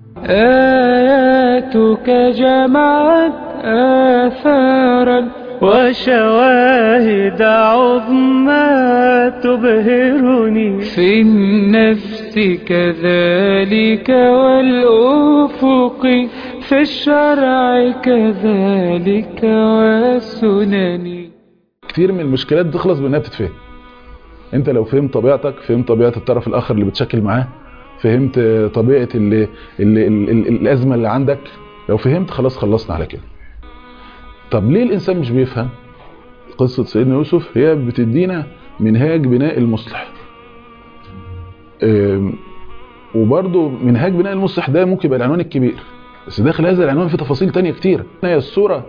آياتك جمعت آثارا وشواهد عظمى تبهرني في النفس كذلك والأفق في الشرع كذلك والسنن كتير من المشكلات تخلص بانها بتتفهم انت لو فهمت طبيعتك فهمت طبيعه الطرف الاخر اللي بتشكل معاه فهمت طبيعه اللي اللي اللي الازمه اللي عندك لو فهمت خلاص خلصنا على كده طب ليه الانسان مش بيفهم قصه سيدنا يوسف هي بتدينا منهاج بناء المصلح وبرضه منهاج بناء المصلح ده ممكن يبقى العنوان الكبير بس داخل هذا العنوان في تفاصيل تانية كتير هي الصوره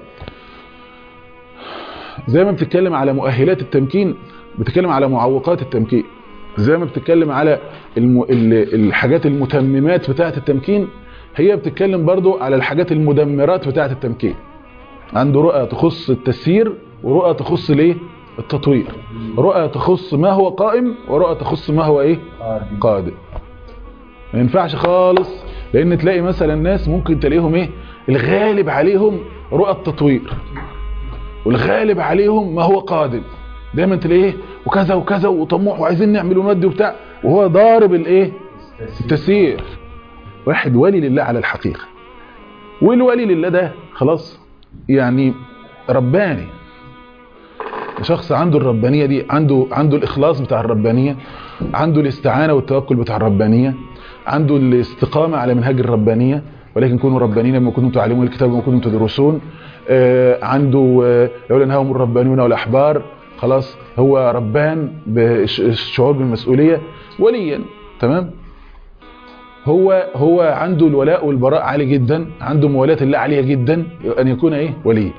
زي ما بتتكلم على مؤهلات التمكين بتتكلم على معوقات التمكين زي ما بتتكلم على الم... الحاجات المتممات بتاعه التمكين هي بتتكلم برضو على الحاجات المدمرات بتاعه التمكين عنده رؤى تخص التسيير ورؤى تخص الايه التطوير رؤى تخص ما هو قائم ورؤى تخص ما هو ايه قادم ما ينفعش خالص لان تلاقي مثلا ناس ممكن تلاقيهم ايه الغالب عليهم رؤى التطوير والغالب عليهم ما هو قادم دايما تلاقيه وكذا وكذا وطموح وعايزين نعمل ونودي وبتاع وهو ضارب الايه التسيير واحد ولي لله على الحقيقه والولي لله ده خلاص يعني رباني شخص عنده الربانيه دي عنده عنده الاخلاص بتاع الربانيه عنده الاستعانه والتوكل بتاع الربانيه عنده الاستقامه على منهاج الربانيه ولكن كونوا ربانين بما كنتم تعلمون الكتاب وما كنتم تدرسون آه عنده آه لولا نهاهم الربانيون والاحبار خلاص هو ربان بالشعور بالمسؤوليه وليا تمام هو هو عنده الولاء والبراء عالي جدا عنده موالاه الله عاليه جدا ان يكون ايه ولي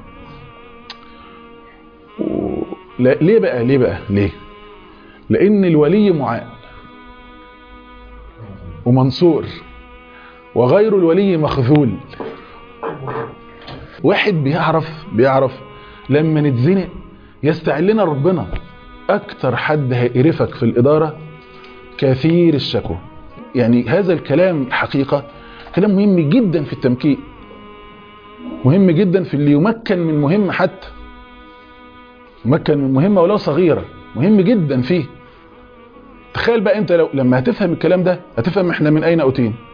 لا ليه بقى ليه بقى ليه لان الولي معان ومنصور وغير الولي مخذول واحد بيعرف بيعرف لما نتزنق يستعين لنا ربنا اكتر حد هيقرفك في الاداره كثير الشكوى يعني هذا الكلام حقيقه كلام مهم جدا في التمكين مهم جدا في اللي يمكن من مهمه حتى يمكن من مهمه ولو صغيره مهم جدا فيه تخيل بقى انت لو لما هتفهم الكلام ده هتفهم احنا من اين اتينا